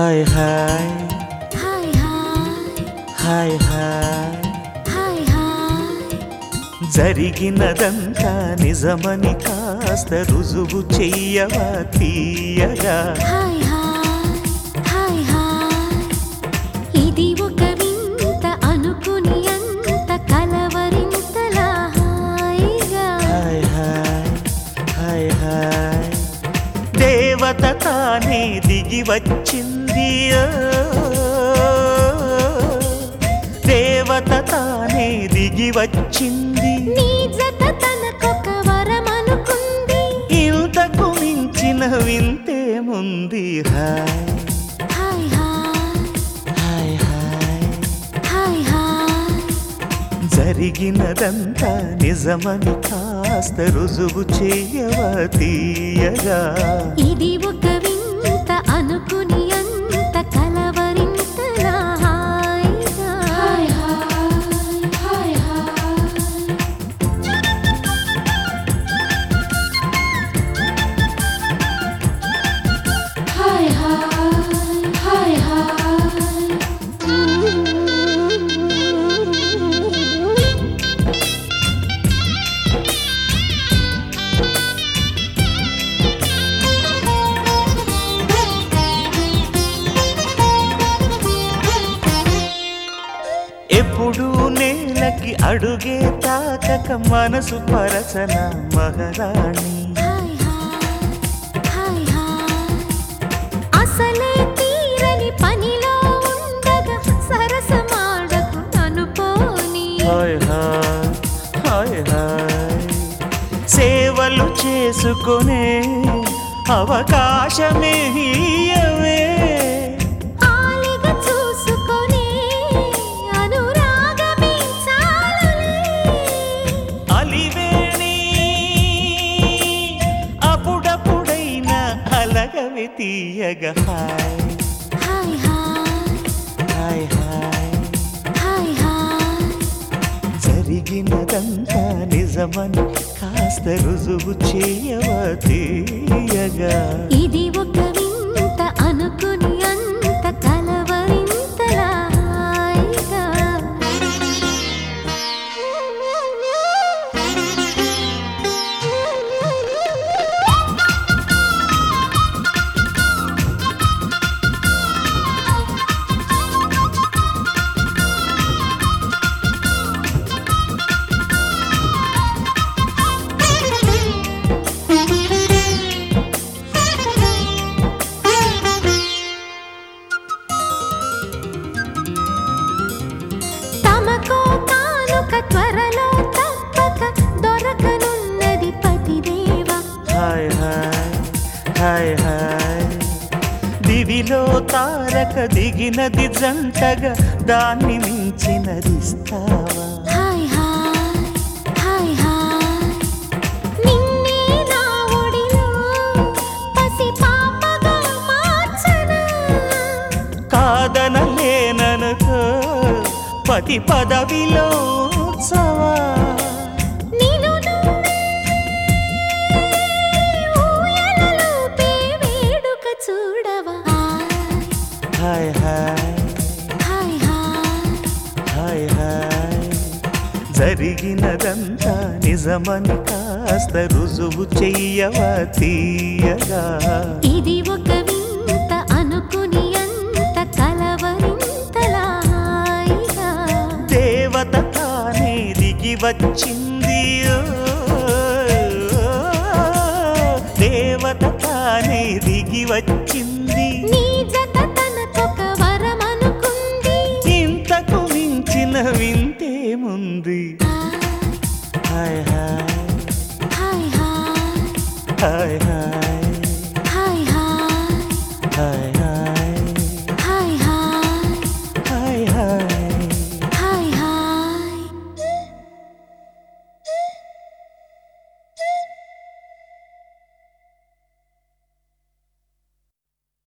Hi హాయ్ హాయ్ హాయ్ హాయ్ హాయ్ హాయ్ హాయ్ జరిగినదంతా నిజమని కాస్త రుజువు చెయ్యవా తీయగా హాయ్ హాయ్ హాయ్ హాయ్ ఇది ఒక వింత అనుకుని అంత కలవరింతలా హాయిగా హాయ్ హాయ్ హాయ్ హాయ్ దేవత తానే దిగి వచ్చింది ఓ. దేవత తానే దిగి వచ్చింది నీ జత తనకొక వరమనుకుంది ఇంతకు మించిన వింతేముంది హాయ్ హాయ్ హాయ్ హాయ్ హాయ్ హాయ్ హాయ్ జరిగినదంతా నిజమని కాస్త రుజువు చేయవా తీయగా ఇది ఒక వింత అనుకుని అంత కలవరింతలా హాయిగా హాయ్ హాయ్ హాయ్ హాయ్ హాయ్ హాయ్ ఎప్పుడు నేలకి అడుగే తాకక మనసు పరచన మహారాణి హాయ్ హాయ్ హాయ్ అసలే తీరని పనిలో ఉండగా సరసమాడకు అనుకోని హాయ్ హాయ్ హాయ్ హాయ్ సేవలు చేసుకునే అవకాశమే ఇయ్యవే ఆలిగ చూసుకొని అనురాగమే చాలులే అలివేణి అప్పుడప్పుడైనా అలగవి తీయగ హాయ్ హాయ్ హాయ్ హాయ్ హాయ్ హాయ్ హాయ్ జరిగినదంతా నిజమని కాస్త రుజువు చేయవా తీయగా ఇది ఒక వింత అనుకుని అంత కలవరింతలా హాయిగా తమకో కానుక త్వరలో తప్పక దొరకనున్నది పతిదేవా హాయ్ హాయ్ హాయ్ హాయ్ దివిలో తారక దిగినది జంటగా దాన్ని మించినదిస్తావా హాయ్ హాయ్ హాయ్ హాయ్ నిన్నే నా ఒడిలో పసి పాపగా మార్చనా కాదనలేననుకో పతి పదవిలో చవా నిన్ను నువ్వే ఊయలలోపే వేడుక చూడవా హాయ్ హాయ్ హాయ్ హాయ్ హాయ్ హాయ్ జరిగినదంతా నిజమని కాస్త రుజువు చెయ్యవా తీయగా ఇది ఒక వింత అనుకుని అంత కలవరింతలా హాయిగా దేవత తానే దిగి వచ్చింది ఓ. దేవత తానే దిగి వచ్చింది నీ జత తనకొక వరమనుకుంది ఇంతకు మించిన వింత